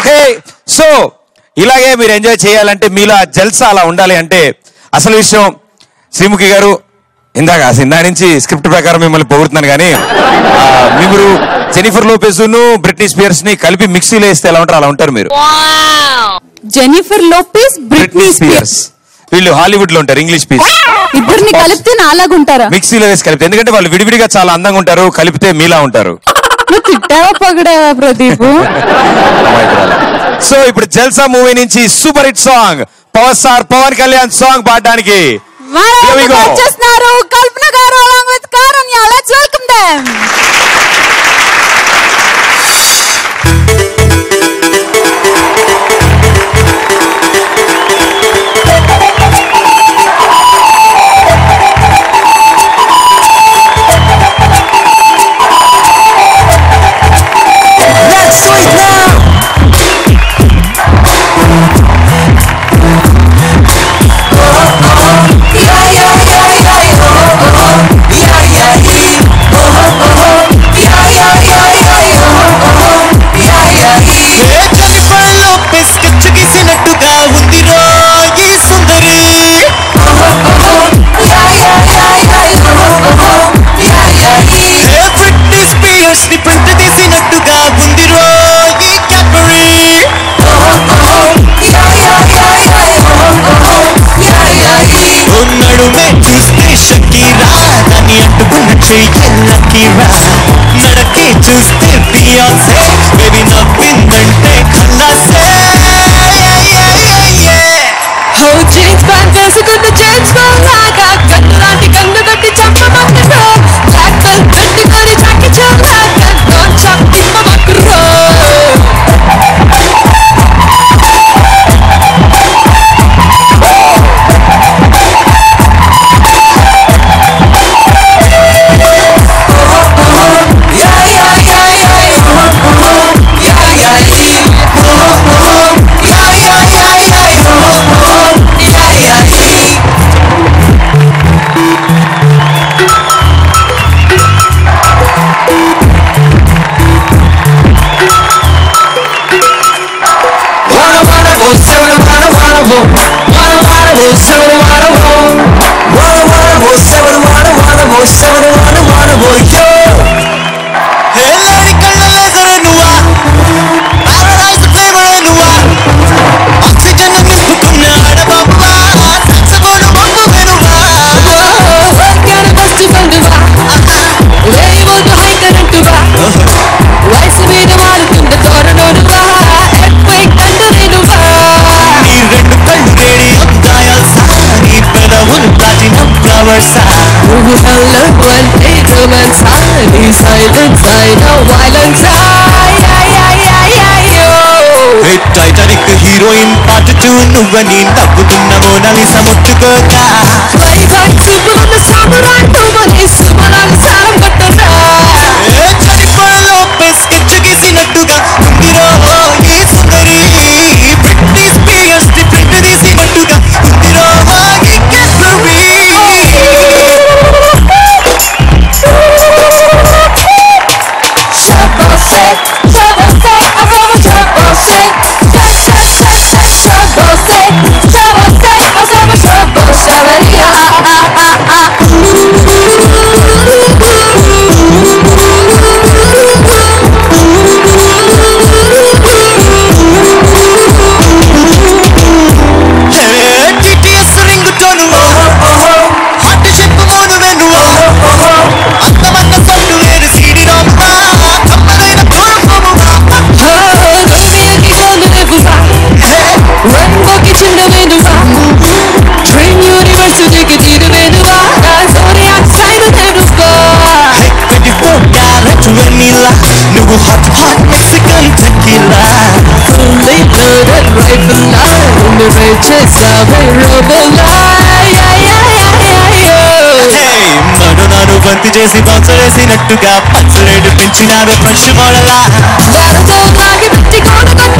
Okay so ఇలాగే మీరు enjoy చేయాలంటే మీలో ఆ జల్సా అలా ఉండాలి అంటే అసలు విషయం శ్రీముఖి గారు ఇందాక అసలు ఇందా నుంచి స్క్రిప్ట్ ప్రకారం మిమ్మల్ని పొగుడుతున్నాను కానీ ఆ, మీరు జెనిఫర్ లోపెస్ ను బ్రిట్నీ స్పియర్స్ ని కలిపి మిక్సీలో వేస్తే ఎలా ఉంటారు అలా ఉంటారు మీరు జెనిఫర్ లోపెస్ బ్రిట్నీ స్పియర్స్ వీళ్ళు హాలీవుడ్ లో ఉంటారు ఇంగ్లీష్ పీస్ ఇద్దరిని కలిపితే నాలాగుంటారా మిక్సీలో వేసి కలిపితే ఎందుకంటే వాళ్ళు విడివిడిగా చాలా అందంగా ఉంటారు కలిపితే మీలా ఉంటారు నువ్వు తిట్టావా పగడావా ప్రదీప్ సో ఇప్పుడు జల్సా మూవీ నుంచి super hit song power star Pawan Kalyan song పాడడానికి Here we go. వచ్చేస్తున్నారు Kalpana garu along with Karunya let's welcome them Let's do it now. Jennifer Lopez కిచ్చు గీసినట్టుగా ఉంది రో ఈ సుందరి ఏ బ్రిట్నీ స్పియర్స్ ని ప్రింట్ తీసినట్టుగా ఉంది రో ఈ క్యాపరీ నడుమే చూస్తే షకీరా దాన్ని అడ్డుకున్న చెయ్యల్లకీరా నడకే చూస్తే బియాన్సే బేబీ నవ్విందంటే ఖల్లాసే హౌ జీన్స్ ప్యాంట్ వేసుకున్న జేమ్స్ బాండ్ లాగా కన్ను లాంటి కన్ను కట్టి చంపమంటున్నా బ్లాక్ బెల్ట్ పెట్టుకొని జాకి చాన్ లాగా నాన్ స్టాప్ తిప్పమక్కుర్రో Wanna wanna go, seven wanna wanna go, wanna wanna go, seven wanna go, wanna wanna go, seven wanna wanna go, seven wanna wanna go, yo. ఎల్లాడి కళ్ళ లేజరే నువ్వా paradise ఫ్లేవరే నువ్వా oxygen నింపుకున్న ఆడబొమ్మ సక్సగోడు బొమ్మ నువ్వా వర్గాన bus బండువా వేయబోతు హైకరెంటువా వయసు మీద మారుతున్న తోరణోనువా ఎప్పై కండరేనువా నీ రెండు కళ్ళు రేడియం గాయాల్సా నీ పెదవులు ప్లాటినం ఫ్లవర్సా నువ్వు హల్లో అంటే రొమాన్స్ నీ సైలెన్స్ అయినా violence hit Titanic heroine part two నువ్వని నవ్వుతున్న మోనాలిస ముట్టుకోగా వైజాగ్ చూపులున్న సామురాయ్ నువ్వని సుమరాలు సారం కొట్టరా ఏ జెనిఫర్ లోపెస్ స్కెచ్ గీసినట్టుగా ఉందిరో ఈ సుందరి బ్రిట్నీ స్పియర్స్ ని ప్రింట్ తీసినట్టుగా ఉందిరో ఈ Cadbury TTS ring tone hot ship మోను వెను అందమన్న సొట్టు వేరు సీడి రొమ్మ కమ్మలైన కోరమ్మా రోమియోకి కోలు లేవువా రంగోకి చిన్నవేనువా ట్రైన్ యూనివర్స్ దిగి తీరువేనువా నా జోడియాక్ సైడ్ నేనువా ట్వంటీ ఫోర్ క్యారెట్ వెన్నీలా నువ్వు hot hot Mexican tequila Fully loaded rifle line నువ్వే చేసావే రోబోలా యా యా యా యా యో మను నాను బంతి చేసి బౌన్సరేసినట్టుగా పచ్చరేడు పెంచినావే ఫ్రెష్ మోడలా దానితో లాగి పెట్టి కోన కొట్ట